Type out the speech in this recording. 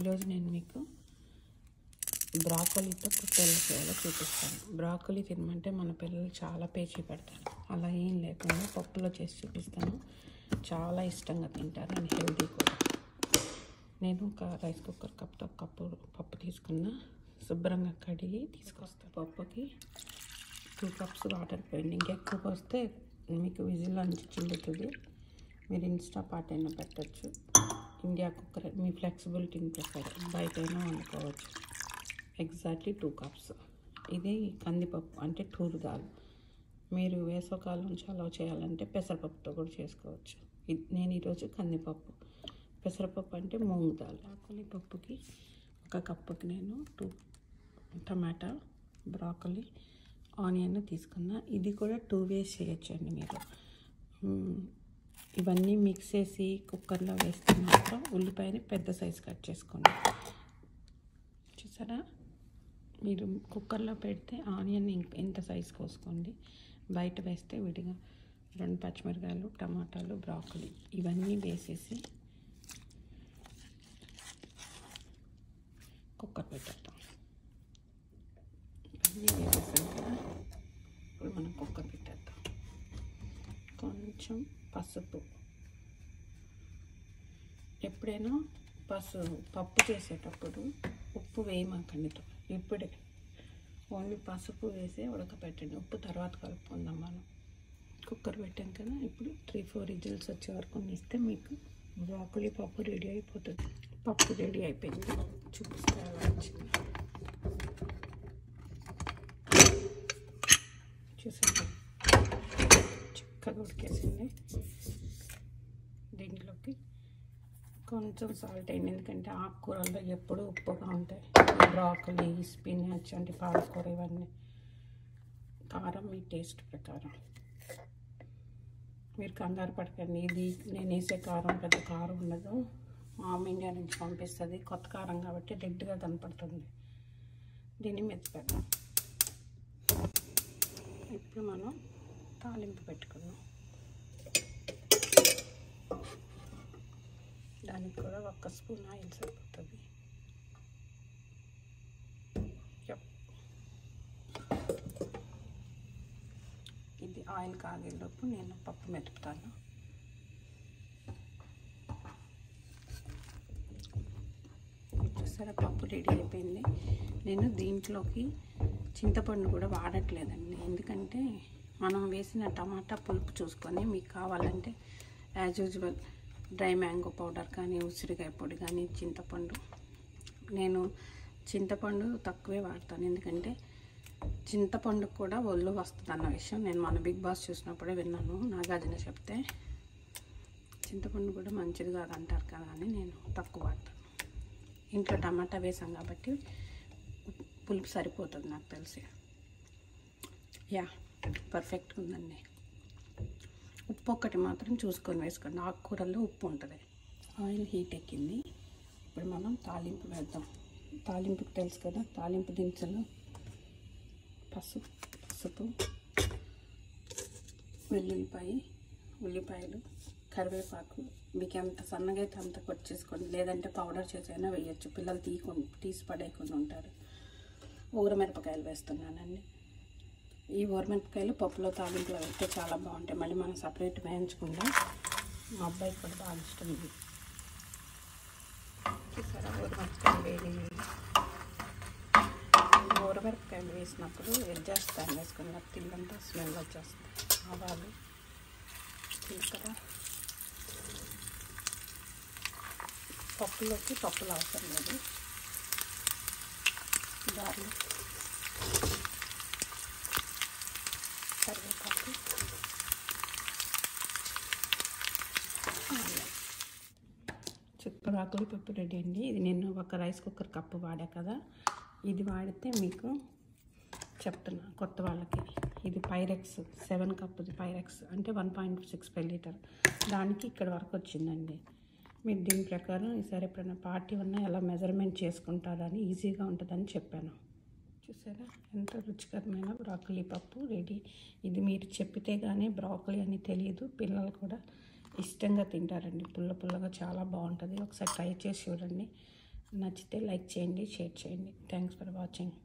ఈరోజు నేను మీకు బ్రాకోలీతో పుట్టు ఎలా చేయాలో చూపిస్తాను బ్రాకోలీ తినమంటే మన పిల్లలు చాలా పేచీ పెడతారు అలా ఏం లేకుండా పప్పులో చేసి చూపిస్తాను చాలా ఇష్టంగా తింటారు అండ్ హెల్దీ కూడా నేను ఒక రైస్ కుక్కర్ కప్తో కప్పు పప్పు తీసుకున్న శుభ్రంగా కడిగి తీసుకొస్తాను పప్పుకి టూ కప్స్ వాటర్ పోయింది ఇంకెక్కువ పోస్తే మీకు విజిల్ నుంచి చిండుతుంది మీరు ఇన్స్టా పాట్ అయినా పెట్టచ్చు ఇండియా కుక్కర్ మీ ఫ్లెక్సిబిలిటీని ప్రకారం బయట అయినా వండుకోవచ్చు ఎగ్జాక్ట్లీ టూ కప్స్ ఇది కందిపప్పు అంటే టూరు దాల్ మీరు వేసవకాలం చలవ చేయాలంటే పెసరపప్పుతో కూడా చేసుకోవచ్చు ఇది నేను ఈరోజు కందిపప్పు పెసరపప్పు అంటే మూంగ్ దాల్ బ్రాకోలీ పప్పుకి ఒక కప్పుకి నేను టూ టమాటా బ్రాకోలీ ఆనియన్ తీసుకున్నా ఇది కూడా టూ వేస్ చేయొచ్చండి మీరు మ్మ్. ఇవన్నీ మిక్స్ చేసి కుక్కర్లో వేస్తే మాత్రం ఉల్లిపాయని పెద్ద సైజు కట్ చేసుకోండి చూసారా మీరు కుక్కర్లో పెడితే ఆనియన్ ఇంక- ఇంత సైజు కోసుకోండి బయట వేస్తే విడిగా రెండు పచ్చిమిరకాయలు టమాటాలు బ్రాకలీ ఇవన్నీ వేసేసి కుక్కర్ పెట్టేద్దాం ఇవన్నీ వేసేసాం కదా ఇప్పుడు మనం కుక్కర్ పెట్టేద్దాం కొంచెం పసుపు ఎప్పుడైనా పసు పప్పు చేసేటప్పుడు ఉప్పు వేయమాకండి ఇప్పుడే ఓన్లీ పసుపు వేసి ఉడకపెట్టండి ఉప్పు తర్వాత కలుపుకుందాం మనం కుక్కర్ పెట్టాం కదా ఇప్పుడు త్రీ ఫోర్ విజిల్స్ వచ్చే వరకు ఇస్తే మీకు బ్రాకులీ పప్పు రెడీ అయిపోతుంది పప్పు రెడీ అయిపోయింది చూపిస్తే ఎలా వచ్చింది చూసారా చిక్కగా ఉడికేసింది దీంట్లోకి కొంచెం సాల్ట్ అయింది ఎందుకంటే ఆకుకూరల్లో ఎప్పుడూ ఉప్పుగా ఉంటాయి బ్రాకలీ స్పినాచ్ అంటే పాలకూర ఇవన్నీ కారం మీ టేస్ట్ ప్రకారం మీరు కంగారు పడకండి ఇది నేను వేసే కారం పెద్ద కారం ఉండదు మామ ఇండియా నుంచి పంపిస్తుంది కొత్త కారం కాబట్టి రెడ్గా కనపడుతుంది దీన్ని మెత్తిపెడదాం ఇప్పుడు మనం తాలింపు పెట్టుకుందాం దానికి కూడా ఒక్క స్పూన్ ఆయిల్ సరిపోతుంది యప్. ఇది ఆయిల్ కాగేలోపు నేను పప్పు మెతుకుతాను చూసారా పప్పు రెడీ అయిపోయింది నేను దీంట్లోకి చింతపండు కూడా వాడట్లేదండి ఎందుకంటే మనం వేసిన టమాటా పులుపు చూసుకొని మీకు కావాలంటే as usual dry mango powder కానీ ఉసిరికాయ పొడి కానీ చింతపండు నేను చింతపండు తక్కువే వాడతాను ఎందుకంటే చింతపండు కూడా ఒళ్ళు వస్తుంది అన్న విషయం నేను మన బిగ్ బాస్ చూసినప్పుడే విన్నాను నాగార్జున చెప్తే చింతపండు కూడా మంచిది కాదు అంటారు కదా అని నేను తక్కువ వాడతాను ఇంట్లో టమాటా వేసాం కాబట్టి పులుపు సరిపోతుంది నాకు తెలిసి యా పర్ఫెక్ట్గా ఉందండి ఉప్పు ఒక్కటి మాత్రం చూసుకొని వేసుకోండి ఆకుకూరల్లో ఉప్పు ఉంటుంది ఆయిల్ హీట్ ఎక్కింది ఇప్పుడు మనం తాలింపు వేద్దాం తాలింపుకి తెలుసు కదా తాలింపు దినుసులు పసుపు పసుపు వెల్లుల్లిపాయ ఉల్లిపాయలు కరివేపాకు మీకు ఎంత సన్నగా అయితే అంత కట్ చేసుకోండి లేదంటే పౌడర్ చేసైనా వేయచ్చు పిల్లలు తీయకుండా తీసి పడేయకుండా ఉంటారు ఊరమిరపకాయలు వేస్తున్నానండి ఈ ఊరమిరపకాయలు పప్పులో తాలింపులో వేస్తే చాలా బాగుంటాయి మళ్ళీ మనం సపరేట్ వేయించకుండా మా అబ్బాయికి కూడా బాగా ఇష్టం ఇది చూసారా ఊరమిరపకాయలు వేడి ఊరమిరపకాయలు వేసినప్పుడు ఎడ్జేస్తాను వేసుకున్న తిందంటే స్మెల్ వచ్చేస్తుంది ఆవాలు జీలకర్ర పప్పులోకి పప్పులు అవసరం లేదు గార్లిక్ కరివేపాకు చుక్కరాకులు పప్పు రెడీ అండి ఇది నేను ఒక రైస్ కుక్కర్ కప్పు వాడా కదా ఇది వాడితే మీకు చెప్తున్నా కొత్త వాళ్ళకి ఇది పైరెక్స్ సెవెన్ కప్పుది పైరెక్స్ అంటే one point six five litre దానికి ఇక్కడ వరకు వచ్చిందండి మీరు దీని ప్రకారం ఈసారి ఎప్పుడైనా పార్టీ ఉన్నా ఎలా మెజర్మెంట్ చేసుకుంటారని ఈజీగా ఉంటుందని చెప్పాను చూసారా ఎంత రుచికరమైన బ్రాకలీ పప్పు రెడీ ఇది మీరు చెప్పితే కానీ బ్రాకలీ అని తెలియదు పిల్లలు కూడా ఇష్టంగా తింటారండి పుల్ల పుల్లగా చాలా బాగుంటుంది ఒకసారి ట్రై చేసి చూడండి నచ్చితే లైక్ చేయండి షేర్ చేయండి థ్యాంక్స్ ఫర్ వాచింగ్